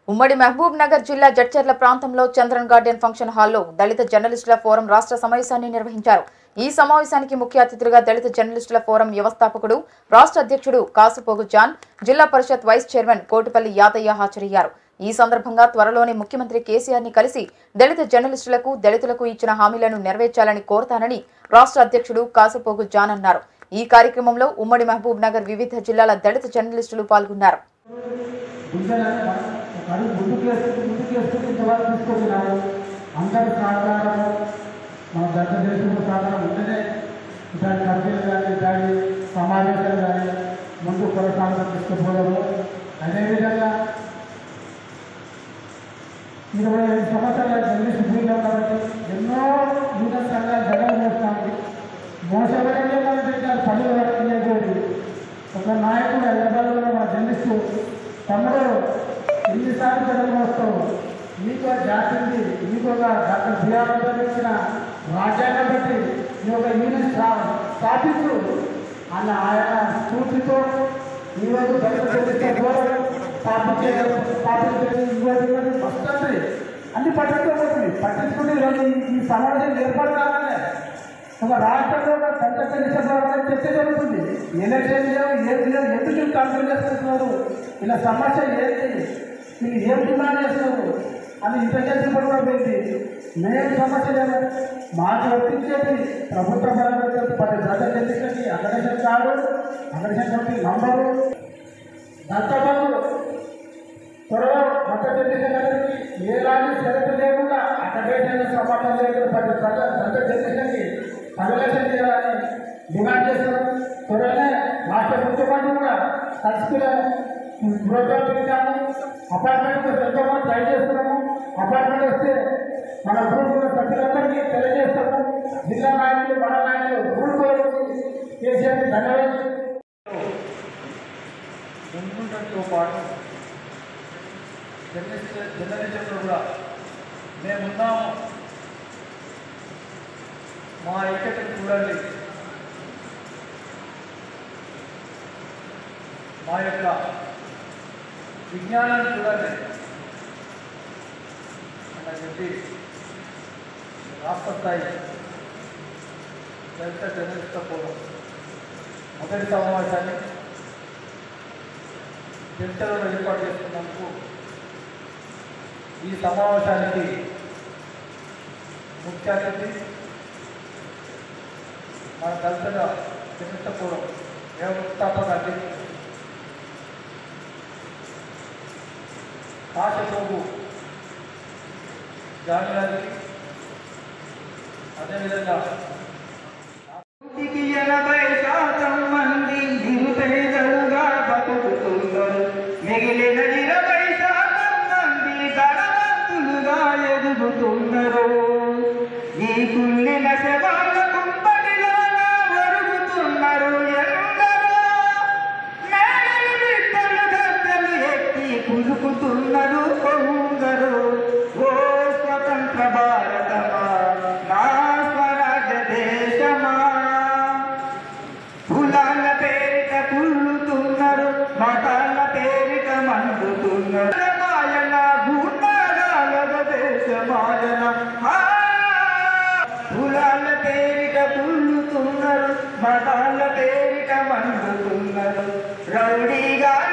ఉమ్మడి మహబూబ్ నగర్ జిల్లా జడ్చర్ల ప్రాంతంలో చంద్రన్ గార్డెన్ ఫంక్షన్ హాల్లో దళిత జర్నలిస్టుల ఫోరం రాష్ట్ర సమావేశాన్ని నిర్వహించారు ఈ సమావేశానికి ముఖ్య అతిథులుగా దళిత జర్నలిస్టుల ఫోరం వ్యవస్థాపకుడు రాష్ట్ర అధ్యక్షుడు Kasupogu John Zilla Parishad vice chairman Kotipalli Yadaiah హాజరయ్యారు ఈ సందర్భంగా త్వరలోనే ముఖ్యమంత్రి కేసీఆర్ ని కలిసి దళిత జర్నలిస్టులకు దళితులకు ఇచ్చిన హామీలను నెరవేర్చాలని కోరతానని రాష్ట్ర అధ్యక్షుడు కాసుపోగు జాన్ అన్నారు ఈ కార్యక్రమంలో ఉమ్మడి మహబూబ్ నగర్ వివిధ జిల్లాల దళిత జర్నలిస్టులు పాల్గొన్నారు గుంజలని ఒక అడుగు ముందుకు వేస్తూ ముందుకు వేస్తూ ఇంతవరకు తీసుకొచ్చినాము అందరి సహకారం మన దత్త దేశంలో సహకారం ఉంటేనే ఇట్లాంటి కంపెనీలు కానీ ఇట్లాంటి సమావేశాలు కానీ ముందు కొనసాగుతూ తీసుకుపోవడము అదేవిధంగా ఇరవై ఐదు సంవత్సరాల జర్నలిస్ట్ భూమిలో కాబట్టి ఎన్నో యూనియన్ సంఘాలు జగన్ చేస్తాము మోసపడే మనం పెట్టారు పనులు వరకు ఒక నాయకుడు హైదరాబాద్లో మన జర్నలిస్టు తమ్ముడు ఎన్నిసార్లు జగన్ వస్తావు నీకు ఆ జాతి ఉంది నీకు ఒక డాక్టర్ బిఆర్ అంబేద్కర్ ఇచ్చిన రాజ్యాంగం బట్టి నీ ఒక యూనియన్ స్థా- స్థాపించు అన్న ఆయన స్ఫూర్తితో ఈరోజు దళిత జర్నలిస్టుల గౌరవం స్థాపించే స్థాపించే ఈరోజు వస్తుంది అన్ని పట్టించుకోబోతుంది పట్టించుకుంటే ఈరోజు ఈ- ఈ సమావేశం ఏర్పాటు కావాలనే ఒక రాష్ట్రంలో ఒక పెద్ద కనీసభావం చర్చ జరుగుతుంది ఎలక్షన్ లేవు ఏది లేవు ఎందుకు కంట్రోల్ చేస్తున్నారు ఇలా సమస్య ఏంటి వీళ్ళు ఏం డిమాండ్ చేస్తున్నారు అని ఇంటెలిజెన్స్ కూడా పోయింది మేము సమస్య లేదు మాకు వర్తించేది ప్రభుత్వ పరంగా పది ప్రజలు ఎందుకంటే అగ్రషన్ కాదు అగ్రషన్ కమిటీ నంబరు దత్తబంధు త్వరలో మత జనరేషన్కి ఏలాంటి షరతు లేకుండా అగ్రషన్ సంబంధం లేకుండా ప్రతి ప్రజ దత్త జనరేషన్కి పర్యవేక్షణ చేయాలని డిమాండ్ చేస్తున్నాం త్వరలోనే రాష్ట్ర ముఖ్యమంత్రి కూడా కలిసి ప్రోగ్రాం పెట్టాము అపార్ట్మెంట్ ఎంతో మంది ట్రై చేస్తున్నాము అపార్ట్మెంట్ వస్తే మన గ్రూప్ ప్రజలందరికీ తెలియజేస్తాము జిల్లా నాయకులు మన నాయకులు గ్రూప్ కేసీఆర్ ధన్యవాదాలు ముందుండటంతో పాటు జర్నలిస్ట్ జర్నలిజంలో కూడా మేమున్నాము మా ఐక్యతను చూడండి మా యొక్క విజ్ఞానాన్ని చూడండి అని చెప్పి రాష్ట్ర స్థాయి దళిత జర్నలిస్ట్ ఫోరం మొదటి సమావేశాన్ని చర్చలను ఏర్పాటు చేసుకున్నందుకు ఈ సమావేశానికి ముఖ్య అతిథి మన దళితుల చరిత్రపూర్వం వ్యవస్థాపక అధ్యక్షుడు కాశపోగు జాన్ గారికి అదేవిధంగా నూటికి ఎనభై శాతం మంది నిరుపేదలుగా బతుకుతున్నారు మిగిలిన ఇరవై శాతం మంది ధనవంతులుగా ఎదుగుతున్నారు ఈ కుళ్ళిన శవాల కుంపటిలోన ఒరుగుతున్నారు ఎందరో మేడలు బిడ్డలు గద్దలు ఎత్తి కులుకుతున్నారు కొందరు ఓ స్వతంత్ర భారతమా నా స్వరాజ్య దేశమా కులాల పేరిట కుళ్ళుతున్నారు మతాల పేరిట మండుతున్నారు మాయన గుండాల దేశమాయన ఆ! కులాల పేరిట కుళ్ళుతున్నారు మతాల పేరిట మండుతున్నారు రౌడీగా